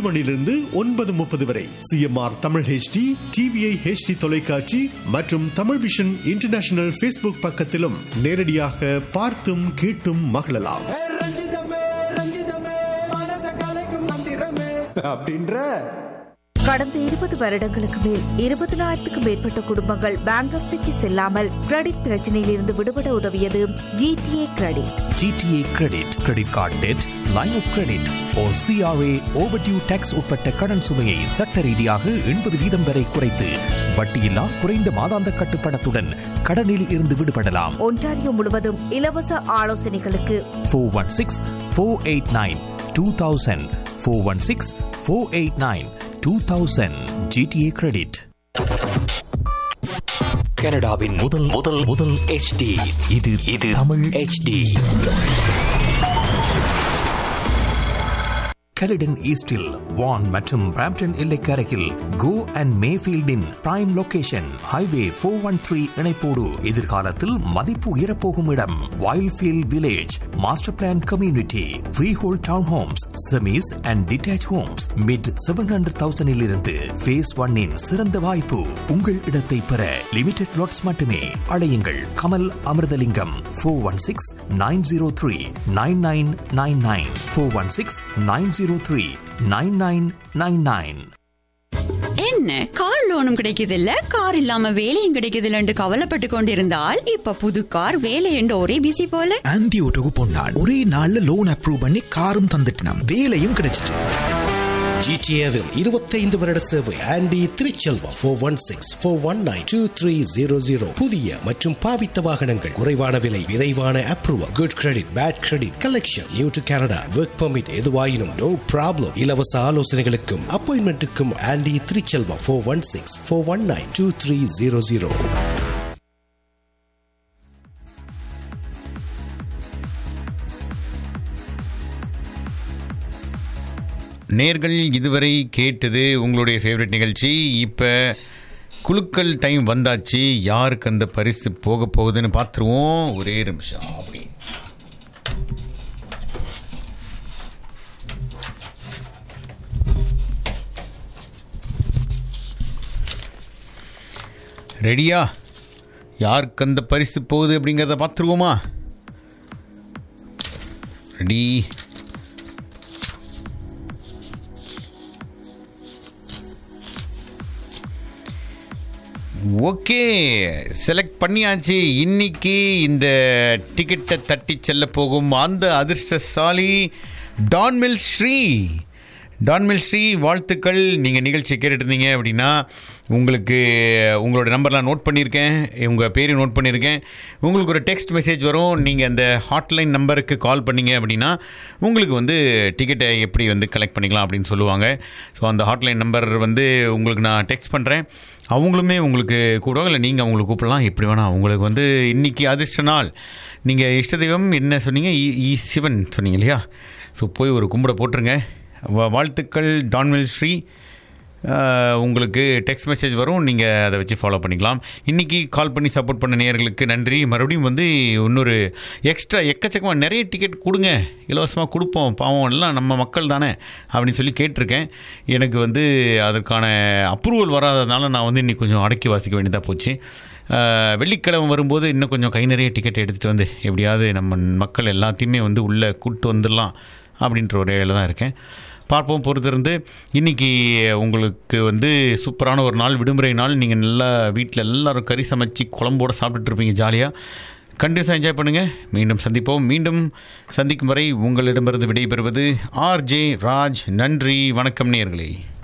மணியிலிருந்து ஒன்பது முப்பது வரை C M R Tamil H D T V I H D தொலைக்காட்சி மற்றும் தமிழ் விஷன் இன்டர்நேஷனல் ஃபேஸ்புக் பக்கத்திலும் நேரடியாக பார்த்தும் கேட்டும் மகிழலாம் ரஞ்சிதமே ரஞ்சிதமே மனச கலைக்கும் மந்திரமே அப்படின்ற கடந்த இருபது வருடங்களுக்கு மேல் இருபதனாயிரத்துக்கும் மேற்பட்ட குடும்பங்கள் பேங்க்ரப்சிக்கு செல்லாமல் கிரெடிட் பிரச்சனையில் இருந்து விடுபட உதவியது G T A credit G T A credit credit card debt line of credit or C R A overdue tax உட்பட்ட கடன் சுமையை சட்ட ரீதியாக எண்பது வீதம் வரை குறைத்து வட்டியில்லா குறைந்த மாதாந்த கட்டுப்பணத்துடன் கடனில் இருந்து விடுபடலாம் ஒன்டாரியோ முழுவதும் இலவச ஆலோசனைகளுக்கு four one six four eight nine two thousand four one six four eight nine two thousand G T A credit கனடாவின் முதல் முதல் முதல் HD இது இது தமிழ் HD கலிடன் ஈஸ்டில் வான் மற்றும் பிராம்டன் எல்லைக்கரையில் கோ அண்ட் மேஃபீல்டின் prime location highway four one three இணைப்போடு எதிர்காலத்தில் மதிப்பு உயரப்போகும் இடம் Wildfield village master plan community freehold town homes semis and detached homes mid seven hundred தௌசண்டில் இருந்து ஃபேஸ் ஒன்னின் சிறந்த வாய்ப்பு உங்கள் இடத்தை பெற லிமிடெட் லாட்ஸ் மட்டுமே அழையுங்கள் Kamal Amirthalingam four one six nine zero three nine nine nine nine four one six nine zero three nine nine nine nine என்ன கார் லோனும் கிடைக்குதில்ல கார் இல்லாம வேலையும் கிடைக்குதில்லன்னு கவலைப்பட்டு கொண்டிருந்தால் இப்ப புது கார் வேலை என்று ஒரே பிசி போல ஆன்டி ஓட்டோக்கு போனான் ஒரே நாள்ல லோன் அப்ரூவ் பண்ணி காரும் தந்துட்டான் வேலையும் கிடைச்சிட்டு ஜிடிஏவில் இருபத்தைந்து வருட சேவை Andy Thiruchelvam four one six four one nine two three zero zero புதிய மற்றும் பாவித்த வாகனங்கள் குறைவான விலை விரைவான approval good credit bad credit collection new to Canada work permit எதுவாயினும் நோ ப்ராப்ளம் இலவச ஆலோசனைகளுக்கும் அப்பாயின்மெண்ட்டுக்கும் Andy Thiruchelvam four one six four one nine two three zero zero நேர்கள் இதுவரை கேட்டது உங்களுடைய ஃபேவரட் நிகழ்ச்சி இப்போ குலுக்கல் டைம் வந்தாச்சு யாருக்கு அந்த பரிசு போக போகுதுன்னு பார்த்துருவோம் ஒரே நிமிஷம் அப்படி ரெடியா யாருக்கு அந்த பரிசு போகுது அப்படிங்கிறத பார்த்துருவோமா ரெடி ஓகே செலக்ட் பண்ணியாச்சு இன்னைக்கு இந்த டிக்கெட்டை தட்டி செல்ல போகும் அந்த அதிர்ஷ்டசாலி டான்மில் ஸ்ரீ டான்மில் ஸ்ரீ வாழ்த்துக்கள் நீங்கள் நிகழ்ச்சி கேட்டுட்டு இருந்தீங்க அப்படின்னா உங்களுக்கு உங்களோட நம்பர்லாம் நோட் பண்ணியிருக்கேன் உங்கள் பேரையும் நோட் பண்ணியிருக்கேன் உங்களுக்கு ஒரு டெக்ஸ்ட் மெசேஜ் வரும் நீங்கள் அந்த ஹாட்லைன் நம்பருக்கு கால் பண்ணீங்க அப்படின்னா உங்களுக்கு வந்து டிக்கெட்டை எப்படி வந்து கலெக்ட் பண்ணிக்கலாம் அப்படின்னு சொல்லுவாங்க ஸோ அந்த ஹாட்லைன் நம்பர் வந்து உங்களுக்கு நான் டெக்ஸ்ட் பண்ணுறேன் அவங்களுமே உங்களுக்கு கூப்பிடுவாங்க இல்லை நீங்கள் அவங்களுக்கு கூப்பிடலாம் எப்படி வேணால் உங்களுக்கு வந்து இன்றைக்கி அதிர்ஷ்ட நாள் நீங்கள் இஷ்ட தெய்வம் என்ன சொன்னீங்க இ இ சிவன் சொன்னீங்க இல்லையா ஸோ போய் ஒரு கும்பிட போட்டுருங்க வா- வாழ்த்துக்கள் டான்வெல் ஸ்ரீ ஆஹ், உங்களுக்கு டெக்ஸ்ட் மெசேஜ் வரும் நீங்கள் அதை வச்சு ஃபாலோ பண்ணிக்கலாம் இன்றைக்கி கால் பண்ணி சப்போர்ட் பண்ண நேயர்களுக்கு நன்றி மறுபடியும் வந்து இன்னொரு எக்ஸ்ட்ரா எக்கச்சக்கமாக நிறைய டிக்கெட் கொடுங்க இலவசமாக கொடுப்போம் பாவம் எல்லாம் நம்ம மக்கள் தானே அப்படின்னு சொல்லி கேட்டிருக்கேன் எனக்கு வந்து அதற்கான அப்ரூவல் வராததுனால நான் வந்து இன்னைக்கு கொஞ்சம் அடக்கி வாசிக்க வேண்டியதாக போச்சு ஆஹ், வெள்ளிக்கிழமை வரும்போது இன்னும் கொஞ்சம் கை நிறைய டிக்கெட் எடுத்துகிட்டு வந்து எப்படியாவது நம்ம மக்கள் எல்லாத்தையுமே வந்து உள்ளே கூப்பிட்டு வந்துடலாம் அப்படின்ற ஒரு இதில் தான் இருக்கேன் பார்ப்போம் பொறுத்திருந்து இன்றைக்கி உங்களுக்கு வந்து சூப்பரான ஒரு நாள் விடுமுறை நாள் நீங்கள் நல்லா வீட்டில் எல்லாரும் கறி சமைச்சு குழம்போட சாப்பிட்டுட்டு இருப்பீங்க ஜாலியாக கண்டினியூஸாக என்ஜாய் பண்ணுங்கள் மீண்டும் சந்திப்போம் மீண்டும் சந்திக்கும் வரை உங்களிடமிருந்து விடைபெறுவது ஆர்ஜே ராஜ் நன்றி வணக்கம் நேயர்களே